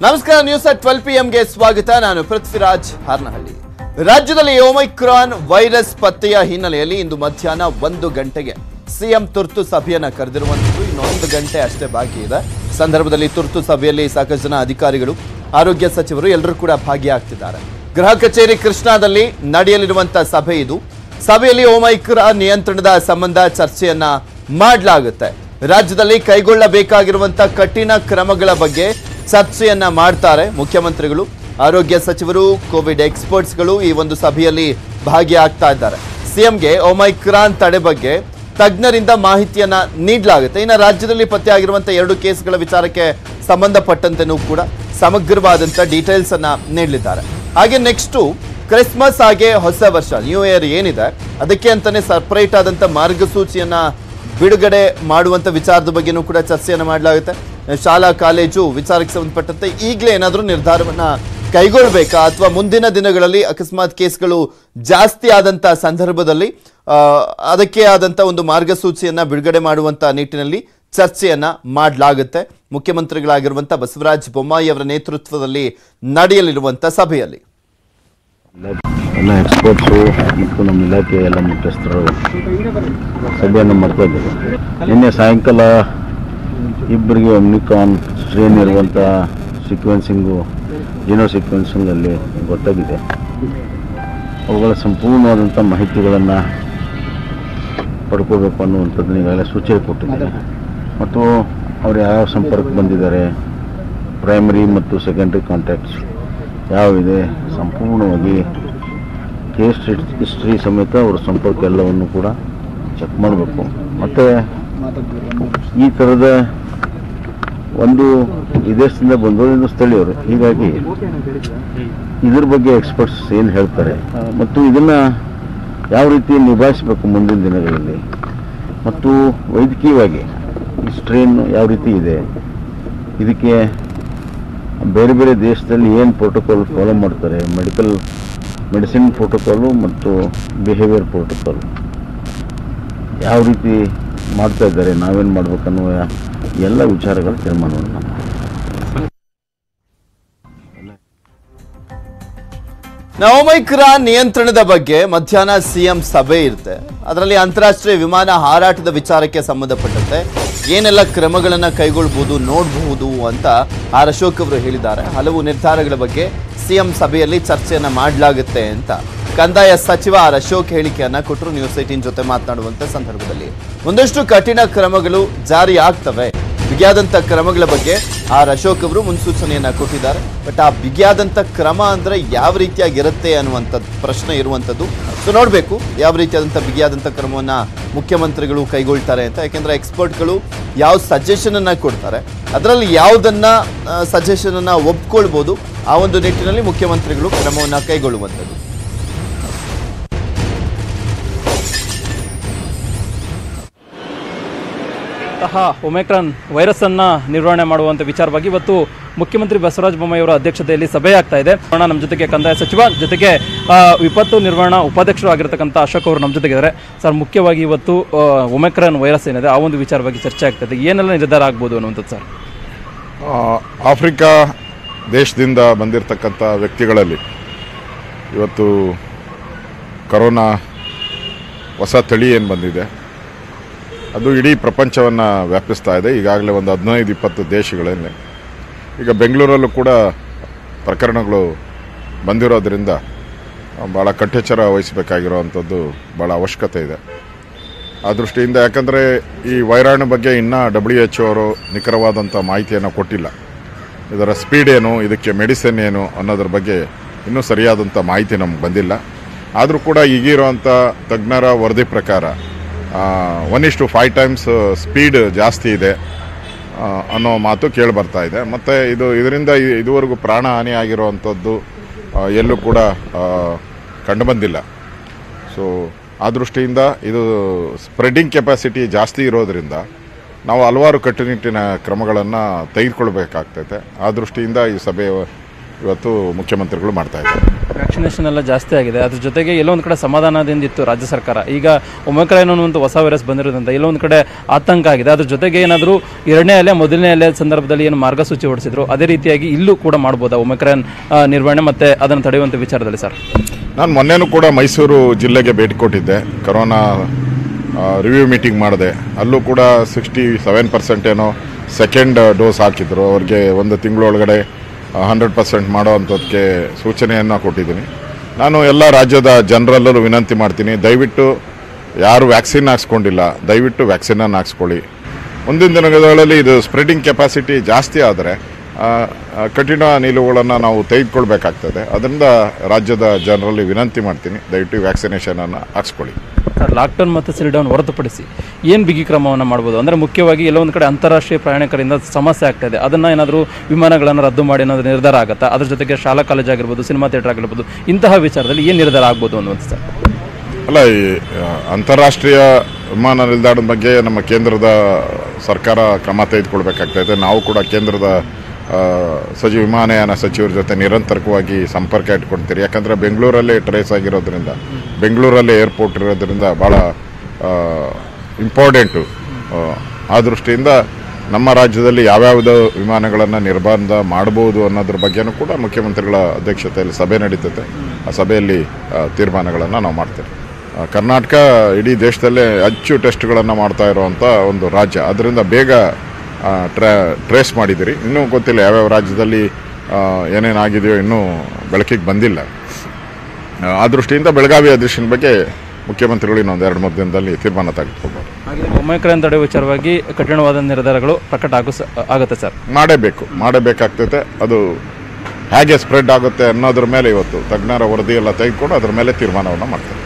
ನಮಸ್ಕಾರ news at twelve P ಎಂಗೆ ಸ್ವಾಗತ ನಾನು ಪೃಥ್ವಿರಾಜ್ ಹಾರ್ನಹಳ್ಳಿ ರಾಜ್ಯದಲ್ಲಿ ಒಮೈಕ್ರಾನ್ ವೈರಸ್ ಪತ್ತೆಯ ಹಿನ್ನೆಲೆಯಲ್ಲಿ ಇಂದು ಮಧ್ಯಾಹ್ನ ಒಂದು ಗಂಟೆಗೆ ಸಿಎಂ ತುರ್ತು ಸಭೆಯನ್ನ ಕರೆದಿರುವಂತದ್ದು ಇನ್ನೊಂದು ಗಂಟೆ ಅಷ್ಟೇ ಬಾಕಿ ಇದೆ ಸಂದರ್ಭದಲ್ಲಿ ತುರ್ತು ಸಭೆಯಲ್ಲಿ ಸಾಕಷ್ಟು ಜನ ಅಧಿಕಾರಿಗಳು ಆರೋಗ್ಯ ಸಚಿವರು ಎಲ್ಲರೂ ಕೂಡ ಭಾಗಿಯಾಗ್ತಿದ್ದಾರೆ ಗೃಹ ಕಚೇರಿ ಕೃಷ್ಣಾದಲ್ಲಿ ನಡೆಯಲಿರುವಂತಹ ಸಭೆ ಇದು ಸಭೆಯಲ್ಲಿ ಒಮೈಕ್ರಾನ್ ನಿಯಂತ್ರಣದ ಸಂಬಂಧ ಚರ್ಚೆಯನ್ನ ಮಾಡಲಾಗುತ್ತೆ ರಾಜ್ಯದಲ್ಲಿ ಕೈಗೊಳ್ಳಬೇಕಾಗಿರುವಂತಹ ಕಠಿಣ ಕ್ರಮಗಳ ಬಗ್ಗೆ ಚರ್ಚೆಯನ್ನ ಮಾಡ್ತಾರೆ ಮುಖ್ಯಮಂತ್ರಿಗಳು ಆರೋಗ್ಯ ಸಚಿವರು ಕೋವಿಡ್ ಎಕ್ಸ್ಪರ್ಟ್ಸ್ಗಳು ಈ ಒಂದು ಸಭೆಯಲ್ಲಿ ಭಾಗಿಯಾಗ್ತಾ ಇದ್ದಾರೆ ಸಿಎಂಗೆ ಒಮೈಕ್ರಾನ್ ತಡೆ ಬಗ್ಗೆ ತಜ್ಞರಿಂದ ಮಾಹಿತಿಯನ್ನ ನೀಡಲಾಗುತ್ತೆ ಇನ್ನು ರಾಜ್ಯದಲ್ಲಿ ಪತ್ತೆಯಾಗಿರುವಂತಹ ಎರಡು ಕೇಸ್ಗಳ ವಿಚಾರಕ್ಕೆ ಸಂಬಂಧಪಟ್ಟಂತೆನೂ ಕೂಡ ಸಮಗ್ರವಾದಂಥ ಡೀಟೇಲ್ಸ್ ಅನ್ನ ನೀಡಲಿದ್ದಾರೆ ಹಾಗೆ ನೆಕ್ಸ್ಟು ಕ್ರಿಸ್ಮಸ್ ಹಾಗೆ ಹೊಸ ವರ್ಷ ನ್ಯೂ ಇಯರ್ ಏನಿದೆ ಅದಕ್ಕೆ ಅಂತಾನೆ ಸಪರೇಟ್ ಆದಂಥ ಮಾರ್ಗಸೂಚಿಯನ್ನ ಬಿಡುಗಡೆ ಮಾಡುವಂತ ವಿಚಾರದ ಬಗ್ಗೆನೂ ಕೂಡ ಚರ್ಚೆಯನ್ನು ಮಾಡಲಾಗುತ್ತೆ ಶಾಲಾ ಕಾಲೇಜು ವಿಚಾರಕ್ಕೆ ಸಂಬಂಧಪಟ್ಟಂತೆ ಈಗಲೇ ಏನಾದರೂ ನಿರ್ಧಾರವನ್ನ ಕೈಗೊಳ್ಬೇಕಾ ಅಥವಾ ಮುಂದಿನ ದಿನಗಳಲ್ಲಿ ಅಕಸ್ಮಾತ್ ಕೇಸ್ಗಳು ಜಾಸ್ತಿ ಆದಂತ ಸಂದರ್ಭದಲ್ಲಿ ಆ, ಅದಕ್ಕೆ ಆದಂತ ಒಂದು ಮಾರ್ಗಸೂಚಿಯನ್ನ ಬಿಡುಗಡೆ ಮಾಡುವಂತ ನಿಟ್ಟಿನಲ್ಲಿ ಚರ್ಚೆಯನ್ನ ಮಾಡಲಾಗುತ್ತೆ ಮುಖ್ಯಮಂತ್ರಿಗಳಾಗಿರುವಂತ ಬಸವರಾಜ ಬೊಮ್ಮಾಯಿ ಅವರ ನೇತೃತ್ವದಲ್ಲಿ ನಡೆಯಲಿರುವಂತ ಸಭೆಯಲ್ಲಿ ಎಲ್ಲ ಎಕ್ಸ್ಪರ್ಟ್ಸು ಮತ್ತು ನಮ್ಮ ಇಲಾಖೆ ಎಲ್ಲ ಮುಖ್ಯಸ್ಥರು ಸಭೆಯನ್ನು ಮಾಡ್ತಾ ಇದ್ದೇವೆ ನಿನ್ನೆ ಸಾಯಂಕಾಲ ಇಬ್ಬರಿಗೆ ಒಮ್ನಿಕಾನ್ ಸ್ಟ್ರೇನ್ ಇರುವಂಥ ಸೀಕ್ವೆನ್ಸಿಂಗು ಜಿನೋ ಸೀಕ್ವೆನ್ಸಿಂಗಲ್ಲಿ ಗೊತ್ತಾಗಿದೆ ಅವುಗಳ ಸಂಪೂರ್ಣವಾದಂಥ ಮಾಹಿತಿಗಳನ್ನು ಪಡ್ಕೋಬೇಕು ಅನ್ನುವಂಥದ್ದನ್ನ ಈಗಾಗಲೇ ಸೂಚನೆ ಕೊಟ್ಟಿದ್ದೇನೆ ಮತ್ತು ಅವ್ರು ಯಾವ ಸಂಪರ್ಕ ಬಂದಿದ್ದಾರೆ ಪ್ರೈಮರಿ ಮತ್ತು ಸೆಕೆಂಡ್ರಿ ಕಾಂಟ್ಯಾಕ್ಟ್ಸ್ ಯಾವಿದೆ ಸಂಪೂರ್ಣವಾಗಿ ಕೇಸ್ ಹಿಸ್ಟ್ರಿ ಸಮೇತ ಅವರ ಸಂಪರ್ಕ ಎಲ್ಲವನ್ನು ಕೂಡ ಚೆಕ್ ಮಾಡಬೇಕು ಮತ್ತು ಈ ಥರದ ಒಂದು ವಿದೇಶದಿಂದ ಬಂದವರು ಸ್ಥಳೀಯರು ಹೀಗಾಗಿ ಇದ್ರ ಬಗ್ಗೆ ಎಕ್ಸ್ಪರ್ಟ್ಸ್ ಏನು ಹೇಳ್ತಾರೆ ಮತ್ತು ಇದನ್ನು ಯಾವ ರೀತಿ ನಿಭಾಯಿಸಬೇಕು ಮುಂದಿನ ದಿನಗಳಲ್ಲಿ ಮತ್ತು ವೈದ್ಯಕೀಯವಾಗಿ ಈ ಸ್ಟ್ರೇನ್ ಯಾವ ರೀತಿ ಇದೆ ಇದಕ್ಕೆ ಬೇರೆ ಬೇರೆ ದೇಶದಲ್ಲಿ ಏನು ಪ್ರೋಟೋಕಾಲ್ ಫಾಲೋ ಮಾಡ್ತಾರೆ ಮೆಡಿಕಲ್ ಮೆಡಿಸಿನ್ ಪ್ರೋಟೋಕಾಲು ಮತ್ತು ಬಿಹೇವಿಯರ್ ಪ್ರೋಟೋಕಾಲ್ ಯಾವ ರೀತಿ ಮಾಡ್ತಾ ಇದ್ದಾರೆ ನಾವೇನು ಮಾಡ್ಬೇಕನ್ನುವ ಎಲ್ಲ ವಿಚಾರಗಳು ತೀರ್ಮಾನವನ್ನು ಮಾಡ್ತೀವಿ. ನವಮೈಕ್ರಾನ್ ನಿಯಂತ್ರಣದ ಬಗ್ಗೆ ಮಧ್ಯಾಹ್ನ ಸಿಎಂ ಸಭೆ ಇರುತ್ತೆ ಅದರಲ್ಲಿ ಅಂತಾರಾಷ್ಟ್ರೀಯ ವಿಮಾನ ಹಾರಾಟದ ವಿಚಾರಕ್ಕೆ ಸಂಬಂಧಪಟ್ಟಂತೆ ಏನೆಲ್ಲ ಕ್ರಮಗಳನ್ನ ಕೈಗೊಳ್ಳಬಹುದು ನೋಡಬಹುದು ಅಂತ ಆರ್ ಅಶೋಕ್ ಅವರು ಹೇಳಿದ್ದಾರೆ ಹಲವು ನಿರ್ಧಾರಗಳ ಬಗ್ಗೆ ಸಿಎಂ ಸಭೆಯಲ್ಲಿ ಚರ್ಚೆಯನ್ನ ಮಾಡಲಾಗುತ್ತೆ ಅಂತ ಕಂದಾಯ ಸಚಿವ ಆರ್ ಅಶೋಕ್ ಹೇಳಿಕೆಯನ್ನ ಕೊಟ್ಟರು ನ್ಯೂಸ್ ಏಟೀನ್ ಜೊತೆ ಮಾತನಾಡುವಂತ ಸಂದರ್ಭದಲ್ಲಿ ಒಂದಷ್ಟು ಕಠಿಣ ಕ್ರಮಗಳು ಜಾರಿ ಆಗ್ತವೆ ಬಿಗಿಯಾದಂಥ ಕ್ರಮಗಳ ಬಗ್ಗೆ ಆರ್ ಅಶೋಕ್ ಅವರು ಮುನ್ಸೂಚನೆಯನ್ನ ಕೊಟ್ಟಿದ್ದಾರೆ ಬಟ್ ಆ ಬಿಗಿಯಾದಂಥ ಕ್ರಮ ಅಂದ್ರೆ ಯಾವ ರೀತಿಯಾಗಿರುತ್ತೆ ಅನ್ನುವಂಥದ್ದು ಪ್ರಶ್ನೆ ಇರುವಂಥದ್ದು ಸೊ ನೋಡಬೇಕು ಯಾವ ರೀತಿಯಾದಂಥ ಬಿಗಿಯಾದಂಥ ಕ್ರಮವನ್ನ ಮುಖ್ಯಮಂತ್ರಿಗಳು ಕೈಗೊಳ್ತಾರೆ ಅಂತ ಯಾಕೆಂದ್ರೆ ಎಕ್ಸ್ಪರ್ಟ್ಗಳು ಯಾವ ಸಜೆಷನ್ ಅನ್ನ ಕೊಡ್ತಾರೆ ಅದರಲ್ಲಿ ಯಾವುದನ್ನ ಸಜೆಷನ್ ಅನ್ನ ಒಪ್ಕೊಳ್ಬೋದು ಆ ಒಂದು ನಿಟ್ಟಿನಲ್ಲಿ ಮುಖ್ಯಮಂತ್ರಿಗಳು ಕ್ರಮವನ್ನ ಕೈಗೊಳ್ಳುವಂಥದ್ದು ಅಂತಹ ಒಮೆಕ್ರಾನ್ ವೈರಸ್ ಅನ್ನ ನಿರ್ವಹಣೆ ಮಾಡುವಂತ ವಿಚಾರವಾಗಿ ಇವತ್ತು ಮುಖ್ಯಮಂತ್ರಿ ಬಸವರಾಜ ಬೊಮ್ಮಾಯಿ ಅವರ ಅಧ್ಯಕ್ಷತೆಯಲ್ಲಿ ಸಭೆ ಆಗ್ತಾ ಇದೆ ನೋಡೋಣ ನಮ್ಮ ಜೊತೆಗೆ ಕಂದಾಯ ಸಚಿವ ಜೊತೆಗೆ ಆ, ವಿಪತ್ತು ನಿರ್ವಹಣಾ ಉಪಾಧ್ಯಕ್ಷರು ಆಗಿರತಕ್ಕಂಥ ಅಶೋಕ್ ಅವರು ನಮ್ಮ ಜೊತೆಗಿದ್ದಾರೆ ಸರ್ ಮುಖ್ಯವಾಗಿ ಇವತ್ತು ಆ, ಒಮೆಕ್ರಾನ್ ವೈರಸ್ ಏನಿದೆ ಆ ಒಂದು ವಿಚಾರವಾಗಿ ಚರ್ಚೆ ಆಗ್ತದೆ ಏನೆಲ್ಲ ನಿರ್ಧಾರ ಆಗ್ಬೋದು ಅನ್ನುವಂಥದ್ದು ಸರ್ ಆ, ಆಫ್ರಿಕಾ ದೇಶದಿಂದ ಬಂದಿರತಕ್ಕಂಥ ವ್ಯಕ್ತಿಗಳಲ್ಲಿ ಇವತ್ತು ಕರೋನಾ ಹೊಸ ತಳಿ ಏನು ಬಂದಿದೆ ಅದು ಇಡೀ ಪ್ರಪಂಚವನ್ನು ವ್ಯಾಪಿಸ್ತಾ ಇದೆ ಈಗಾಗಲೇ ಒಂದು ಹದಿನೈದು ಇಪ್ಪತ್ತು ದೇಶಗಳಲ್ಲಿ ಈಗ ಬೆಂಗಳೂರಲ್ಲೂ ಕೂಡ ಪ್ರಕರಣಗಳು ಬಂದಿರೋದ್ರಿಂದ ಭಾಳ ಕಟ್ಟೆಚ್ಚರ ವಹಿಸಬೇಕಾಗಿರೋವಂಥದ್ದು ಭಾಳ ಅವಶ್ಯಕತೆ ಇದೆ ಆ ದೃಷ್ಟಿಯಿಂದ ಯಾಕಂದರೆ ಈ ವೈರಾಣು ಬಗ್ಗೆ ಇನ್ನೂ ಡಬ್ಲ್ಯೂ ಎಚ್ ಅವರು ನಿಖರವಾದಂಥ ಮಾಹಿತಿಯನ್ನು ಕೊಟ್ಟಿಲ್ಲ ಇದರ ಸ್ಪೀಡ್ ಏನು ಇದಕ್ಕೆ ಮೆಡಿಸಿನ್ ಏನು ಅನ್ನೋದ್ರ ಬಗ್ಗೆ ಇನ್ನೂ ಸರಿಯಾದಂಥ ಮಾಹಿತಿ ನಮ್ಗೆ ಬಂದಿಲ್ಲ ಆದರೂ ಕೂಡ ಈಗಿರುವಂಥ ತಜ್ಞರ ವರದಿ ಪ್ರಕಾರ ಒನ್ ಇಷ್ಟು ಫೈವ್ ಟೈಮ್ಸ್ ಸ್ಪೀಡ್ ಜಾಸ್ತಿ ಇದೆ ಆ, ಅನ್ನೋ ಮಾತು ಕೇಳಿ ಬರ್ತಾ ಇದೆ ಮತ್ತು ಇದು ಇದರಿಂದ ಇ- ಇದುವರೆಗೂ ಪ್ರಾಣ ಹಾನಿ ಆಗಿರುವಂಥದ್ದು ಆ, ಎಲ್ಲೂ ಕೂಡ ಕಂಡುಬಂದಿಲ್ಲ ಸೊ ಆ ದೃಷ್ಟಿಯಿಂದ ಇದು ಸ್ಪ್ರೆಡ್ಡಿಂಗ್ ಕೆಪಾಸಿಟಿ ಜಾಸ್ತಿ ಇರೋದ್ರಿಂದ ನಾವು ಹಲವಾರು ಕಟ್ಟುನಿಟ್ಟಿನ ಕ್ರಮಗಳನ್ನು ತೆಗೆದುಕೊಳ್ಬೇಕಾಗ್ತೈತೆ ಆ ದೃಷ್ಟಿಯಿಂದ ಈ ಸಭೆ ಇವತ್ತು ಮುಖ್ಯಮಂತ್ರಿಗಳು ಮಾಡ್ತಾ ಇದ್ದಾರೆ ವ್ಯಾಕ್ಸಿನೇಷನ್ ಎಲ್ಲ ಜಾಸ್ತಿ ಆಗಿದೆ ಅದ್ರ ಜೊತೆಗೆ ಎಲ್ಲೊಂದು ಕಡೆ ಸಮಾಧಾನದಿಂದ ಇತ್ತು ರಾಜ್ಯ ಸರ್ಕಾರ ಈಗ ಒಮಕ್ರಾನ್ ಅನ್ನುವಂಥ ಹೊಸ ವೈರಸ್ ಬಂದಿರೋದ್ರಿಂದ ಎಲ್ಲೊಂದು ಕಡೆ ಆತಂಕ ಆಗಿದೆ ಅದ್ರ ಜೊತೆಗೆ ಏನಾದರೂ ಎರಡನೇ ಅಲೆ ಮೊದಲನೇ ಅಲೆ ಸಂದರ್ಭದಲ್ಲಿ ಏನು ಮಾರ್ಗಸೂಚಿ ಹೊರಡಿಸಿದ್ರು ಅದೇ ರೀತಿಯಾಗಿ ಇಲ್ಲೂ ಕೂಡ ಮಾಡ್ಬೋದಾ ಒಮಕ್ರಾನ್ ಆ, ನಿರ್ವಹಣೆ ಮತ್ತು ಅದನ್ನು ತಡೆಯುವಂಥ ವಿಚಾರದಲ್ಲಿ ಸರ್ ನಾನು ಮೊನ್ನೆನೂ ಕೂಡ ಮೈಸೂರು ಜಿಲ್ಲೆಗೆ ಭೇಟಿ ಕೊಟ್ಟಿದ್ದೆ ಕೊರೋನಾ ರಿವ್ಯೂ ಮೀಟಿಂಗ್ ಮಾಡಿದೆ ಅಲ್ಲೂ ಕೂಡ ಸಿಕ್ಸ್ಟಿ ಸೆವೆನ್ ಪರ್ಸೆಂಟ್ ಏನೋ ಸೆಕೆಂಡ್ ಡೋಸ್ ಹಾಕಿದ್ರು ಅವ್ರಿಗೆ ಒಂದು ತಿಂಗಳೊಳಗಡೆ ಹಂಡ್ರೆಡ್ ಪರ್ಸೆಂಟ್ ಮಾಡೋ ಅಂಥದ್ದಕ್ಕೆ ಸೂಚನೆಯನ್ನು ಕೊಟ್ಟಿದ್ದೀನಿ ನಾನು ಎಲ್ಲ ರಾಜ್ಯದ ಜನರಲ್ಲೂ ವಿನಂತಿ ಮಾಡ್ತೀನಿ ದಯವಿಟ್ಟು ಯಾರು ವ್ಯಾಕ್ಸಿನ್ ಹಾಕ್ಸ್ಕೊಂಡಿಲ್ಲ ದಯವಿಟ್ಟು ವ್ಯಾಕ್ಸಿನನ್ನು ಹಾಕ್ಸ್ಕೊಳ್ಳಿ ಮುಂದಿನ ದಿನಗಳಲ್ಲಿ ಇದು ಸ್ಪ್ರೆಡಿಂಗ್ ಕೆಪಾಸಿಟಿ ಜಾಸ್ತಿ ಆದರೆ ಆ, ಆ, ಕಠಿಣ ನಿಲುವುಗಳನ್ನು ನಾವು ತೆಗೆದುಕೊಳ್ಬೇಕಾಗ್ತದೆ ಅದರಿಂದ ರಾಜ್ಯದ ಜನರಲ್ಲಿ ವಿನಂತಿ ಮಾಡ್ತೀನಿ ದಯವಿಟ್ಟು ವ್ಯಾಕ್ಸಿನೇಷನನ್ನು ಹಾಕ್ಸ್ಕೊಳ್ಳಿ ಸರ್ ಲಾಕ್ಡೌನ್ ಮತ್ತು ಸಿಲ್ಡೌನ್ ಹೊರತುಪಡಿಸಿ ಏನು ಬಿಗಿ ಕ್ರಮವನ್ನು ಮಾಡ್ಬೋದು ಅಂದರೆ ಮುಖ್ಯವಾಗಿ ಎಲ್ಲೋ ಒಂದು ಕಡೆ ಅಂತಾರಾಷ್ಟ್ರೀಯ ಪ್ರಯಾಣಿಕರಿಂದ ಸಮಸ್ಯೆ ಆಗ್ತಾ ಇದೆ ಅದನ್ನು ಏನಾದರೂ ವಿಮಾನಗಳನ್ನು ರದ್ದು ಮಾಡಿ ಏನಾದರೂ ನಿರ್ಧಾರ ಆಗುತ್ತಾ ಅದ್ರ ಜೊತೆಗೆ ಶಾಲಾ ಕಾಲೇಜ್ ಆಗಿರ್ಬೋದು ಸಿನಿಮಾ ಥಿಯೇಟರ್ ಆಗಿರ್ಬೋದು ಇಂತಹ ವಿಚಾರದಲ್ಲಿ ಏನು ನಿರ್ಧಾರ ಆಗ್ಬೋದು ಅನ್ನುವಂಥ ಸರ್ ಅಲ್ಲ ಈ ಆ, ಅಂತಾರಾಷ್ಟ್ರೀಯ ವಿಮಾನ ನಿಲ್ದಾಣದ ಬಗ್ಗೆ ನಮ್ಮ ಕೇಂದ್ರದ ಸರ್ಕಾರ ಕ್ರಮ ತೆಗೆದುಕೊಳ್ಬೇಕಾಗ್ತದೆ ನಾವು ಕೂಡ ಕೇಂದ್ರದ ಆ, ಸಚಿವ ವಿಮಾನಯಾನ ಸಚಿವರ ಜೊತೆ ನಿರಂತರವಾಗಿ ಸಂಪರ್ಕ ಇಟ್ಕೊಳ್ತೀರಿ ಯಾಕಂದರೆ ಬೆಂಗಳೂರಲ್ಲೇ ಟ್ರೇಸ್ ಆಗಿರೋದ್ರಿಂದ ಬೆಂಗಳೂರಲ್ಲೇ ಏರ್ಪೋರ್ಟ್ ಇರೋದ್ರಿಂದ ಭಾಳ ಇಂಪಾರ್ಟೆಂಟು ಆ ದೃಷ್ಟಿಯಿಂದ ನಮ್ಮ ರಾಜ್ಯದಲ್ಲಿ ಯಾವ್ಯಾವುದೋ ವಿಮಾನಗಳನ್ನು ನಿರ್ಬಂಧ ಮಾಡ್ಬೋದು ಅನ್ನೋದ್ರ ಬಗ್ಗೆನೂ ಕೂಡ ಮುಖ್ಯಮಂತ್ರಿಗಳ ಅಧ್ಯಕ್ಷತೆಯಲ್ಲಿ ಸಭೆ ನಡೀತದೆ ಆ ಸಭೆಯಲ್ಲಿ ಆ, ತೀರ್ಮಾನಗಳನ್ನು ನಾವು ಮಾಡ್ತೇವೆ ಆ, ಕರ್ನಾಟಕ ಇಡೀ ದೇಶದಲ್ಲೇ ಹೆಚ್ಚು ಟೆಸ್ಟ್ಗಳನ್ನು ಮಾಡ್ತಾ ಇರುವಂಥ ಒಂದು ರಾಜ್ಯ ಅದರಿಂದ ಬೇಗ ಆ, ಟ್ರಾ ಟ್ರೇಸ್ ಮಾಡಿದ್ದೀರಿ ಇನ್ನೂ ಗೊತ್ತಿಲ್ಲ ಯಾವ್ಯಾವ ರಾಜ್ಯದಲ್ಲಿ ಆ, ಏನೇನಾಗಿದೆಯೋ ಇನ್ನೂ ಬೆಳಕಿಗೆ ಬಂದಿಲ್ಲ ಆ, ಆ ದೃಷ್ಟಿಯಿಂದ ಬೆಳಗಾವಿ ಅಧಿವೇಶನ ಬಗ್ಗೆ ಮುಖ್ಯಮಂತ್ರಿಗಳು ಇನ್ನೊಂದು ಎರಡು ಮೂರು ದಿನದಲ್ಲಿ ತೀರ್ಮಾನ ತೆಗೆದುಕೊಳ್ಬೋದು ಹಾಗೆ ಒಮೈಕ್ರಾನ್ ತಡೆ ವಿಚಾರವಾಗಿ ಕಠಿಣವಾದ ನಿರ್ಧಾರಗಳು ಪ್ರಕಟ ಆಗು ಸ- ಆಗುತ್ತೆ ಸರ್ ಮಾಡಬೇಕು ಮಾಡಬೇಕಾಗ್ತೈತೆ ಅದು ಹೇಗೆ ಸ್ಪ್ರೆಡ್ ಆಗುತ್ತೆ ಅನ್ನೋದ್ರ ಮೇಲೆ ಇವತ್ತು ತಜ್ಞರ ವರದಿ ಎಲ್ಲ ತೆಗೆದುಕೊಂಡು ಅದ್ರ ಮೇಲೆ ತೀರ್ಮಾನವನ್ನು ಮಾಡ್ತಾರೆ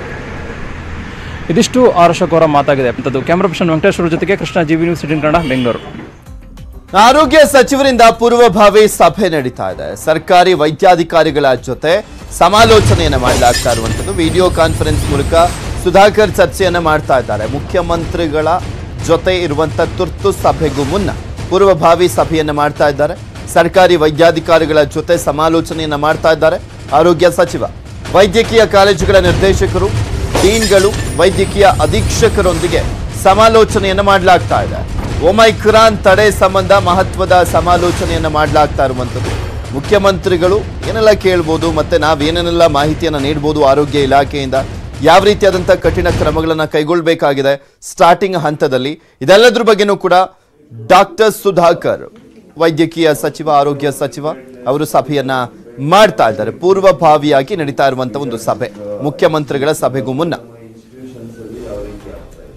ಇದಿಷ್ಟು ಆರ್ ಅಶೋಕ್ ಅವರ ಮಾತಾಗಿದೆ ಅಂಥದ್ದು ಕ್ಯಾಮ್ರಾ ಪರ್ಸನ್ ವೆಂಕಟೇಶ್ವರ ಜೊತೆಗೆ ಕೃಷ್ಣ ಜಿ ವಿ ನ್ಯೂಸ್ ಸಿಟಿನ್ ಕನ್ನಡ ಬೆಂಗಳೂರು ಆರೋಗ್ಯ ಸಚಿವರಿಂದ ಪೂರ್ವಭಾವಿ ಸಭೆ ನಡೀತಾ ಇದೆ ಸರ್ಕಾರಿ ವೈದ್ಯಾಧಿಕಾರಿಗಳ ಜೊತೆ ಸಮಾಲೋಚನೆಯನ್ನ ಮಾಡಲಾಗ್ತಾ ಇರುವಂತದ್ದು ವಿಡಿಯೋ ಕಾನ್ಫರೆನ್ಸ್ ಮೂಲಕ ಸುಧಾಕರ್ ಚರ್ಚೆಯನ್ನ ಮಾಡ್ತಾ ಇದ್ದಾರೆ ಮುಖ್ಯಮಂತ್ರಿಗಳ ಜೊತೆ ಇರುವಂತ ತುರ್ತು ಸಭೆಗೂ ಮುನ್ನ ಪೂರ್ವಭಾವಿ ಸಭೆಯನ್ನ ಮಾಡ್ತಾ ಇದ್ದಾರೆ ಸರ್ಕಾರಿ ವೈದ್ಯಾಧಿಕಾರಿಗಳ ಜೊತೆ ಸಮಾಲೋಚನೆಯನ್ನ ಮಾಡ್ತಾ ಇದ್ದಾರೆ ಆರೋಗ್ಯ ಸಚಿವ ವೈದ್ಯಕೀಯ ಕಾಲೇಜುಗಳ ನಿರ್ದೇಶಕರು ಡೀನ್ಗಳು ವೈದ್ಯಕೀಯ ಅಧೀಕ್ಷಕರೊಂದಿಗೆ ಸಮಾಲೋಚನೆಯನ್ನ ಮಾಡಲಾಗ್ತಾ ಇದೆ ಒಮೈಕ್ರಾನ್ ತಡೆ ಸಂಬಂಧ ಮಹತ್ವದ ಸಮಾಲೋಚನೆಯನ್ನ ಮಾಡಲಾಗ್ತಾ ಇರುವಂಥದ್ದು ಮುಖ್ಯಮಂತ್ರಿಗಳು ಏನೆಲ್ಲ ಕೇಳ್ಬೋದು ಮತ್ತೆ ನಾವೇನೇನೆಲ್ಲ ಮಾಹಿತಿಯನ್ನ ನೀಡ್ಬೋದು ಆರೋಗ್ಯ ಇಲಾಖೆಯಿಂದ ಯಾವ ರೀತಿಯಾದಂಥ ಕಠಿಣ ಕ್ರಮಗಳನ್ನ ಕೈಗೊಳ್ಳಬೇಕಾಗಿದೆ ಸ್ಟಾರ್ಟಿಂಗ್ ಹಂತದಲ್ಲಿ ಇದೆಲ್ಲದ್ರ ಬಗ್ಗೆನೂ ಕೂಡ ಡಾಕ್ಟರ್ ಸುಧಾಕರ್ ವೈದ್ಯಕೀಯ ಸಚಿವ ಆರೋಗ್ಯ ಸಚಿವ ಅವರು ಸಭೆಯನ್ನ ಮಾಡ್ತಾ ಇದ್ದಾರೆ ಪೂರ್ವಭಾವಿಯಾಗಿ ನಡೀತಾ ಇರುವಂತ ಒಂದು ಸಭೆ ಮುಖ್ಯಮಂತ್ರಿಗಳ ಸಭೆಗೂ ಮುನ್ನ